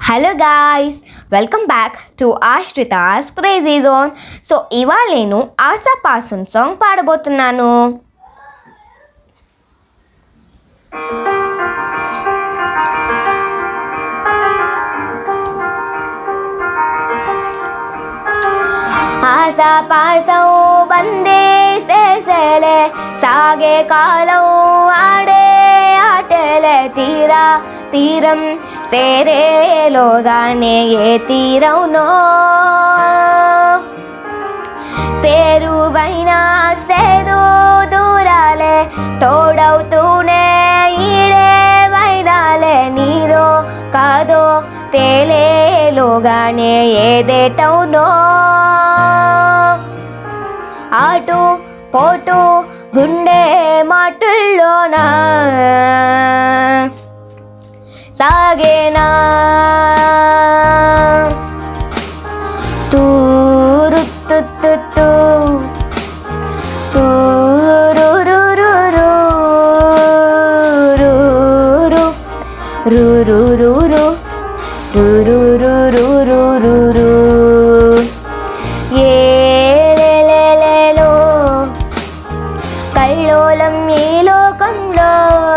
Hello guys welcome back to Ashritha's crazy zone so ఇవాళ నేను ఆశాపాసం song పాడబోతున్నాను ఆశాపాసం బందే సేసేలే సాగే కాలం ఆడే ఆటలే తీరా తీరం సేరేలోగానే ఏ తీరవునో సేరువైనా సేరు దూరాలే తోడవుతూనే ఈడే వైనాలే నీదో కాదో తేలేలోగానే ఏదేటవునో అటు పోటు గుండె మాటుల్లోనా సాగేనా తూరు తుత్తు ఏలేలేలో కల్లోలం ఈ లోకంలో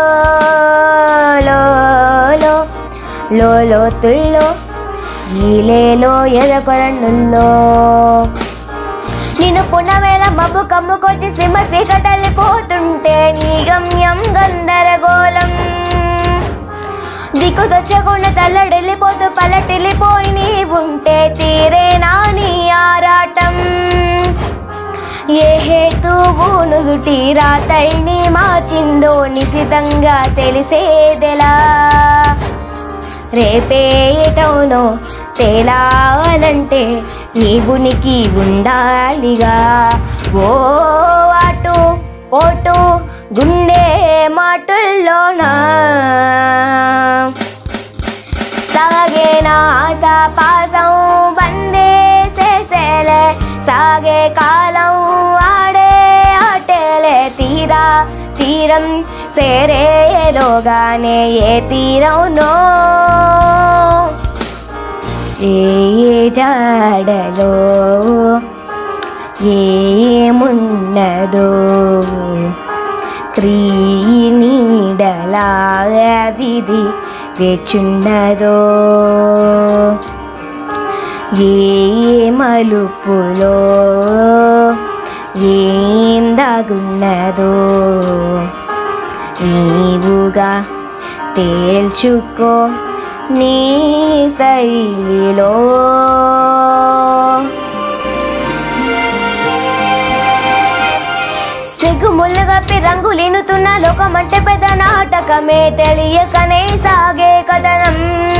లో లో లో లో తుల్లో ఈలేలో ఎదకొరండుల్లో నిన్ను పునవేళ మబ్బు కమ్ముకొచ్చి సింహ చీకటల్లిపోతుంటే నీ గమ్యం గందరగోళం దిక్కు దొచ్చకుండా తల్లడెళ్ళిపోతూ పల్లటిల్లిపోయి నీ ఉంటే తీరేనా నీ ఆరాటం ఏ హేతువు నుదుటి రాతల్ని మార్చిందో నిశితంగా తెలిసేదెలా రేపేటవునో తేలాలంటే నీ ఉనికి ఉండాలిగా ఓ అటు పోటు గుండె మాటుల్లోనా సాగేనా ఆశాపాసం బందే సేసేలే సాగే కాలం ఆడే ఆటేలే తీరా తీరం సేరేలోగానే ఏ తీరంనో ఏ జాడలో ఏమున్నదో క్రీనీడలా విధి వేచున్నదో ఏ మలుపులో ఏం దాగున్నదో నీవుగా తేల్చుకో నీ శైలిలో సిగ్గుముళ్ళు కప్పి రంగులీనుతున్న లోకమంటే పెద్ద నాటకమే తెలియకనే సాగే కథనం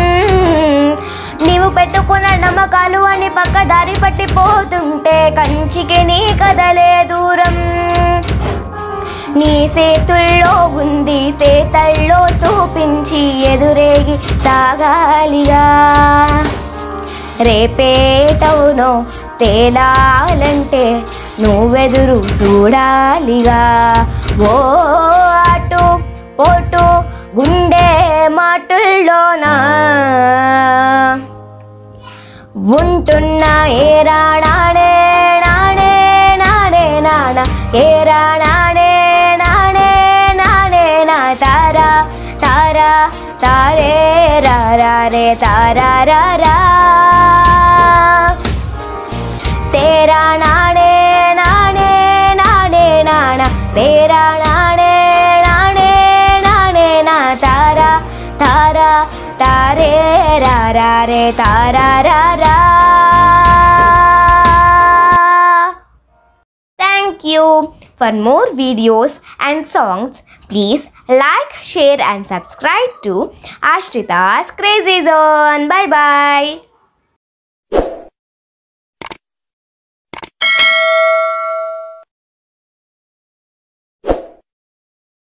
నీవు పెట్టుకున్న నమ్మకాలు అని పక్క దారి పట్టిపోతుంటే కంచికి నీ కదలే దూరం నీ సేతుల్లో ఉంది సేతల్లో చూపించి ఎదురేగి సాగాలిగా రేపేటవునో తేలాలంటే నువ్వెదురు చూడాలిగా ఓ అటు పోటు గుండె మాటుల్లోనా ఉంటున్న ఏ రాణాడే నాడే నాడే నాడ ఏ రాణాడే నాడే నాడే నా తారా తారా తారే రా రే తారా రా రా తేరా నాడే నాడే నాడే నాణ తేరా నాడే నాడే నాడే నా తారా తారా తారే రా రా రే తారా రా రా Thank you. For more videos and songs, please like, share and subscribe to Ashrita's Crazy Zone. Bye bye.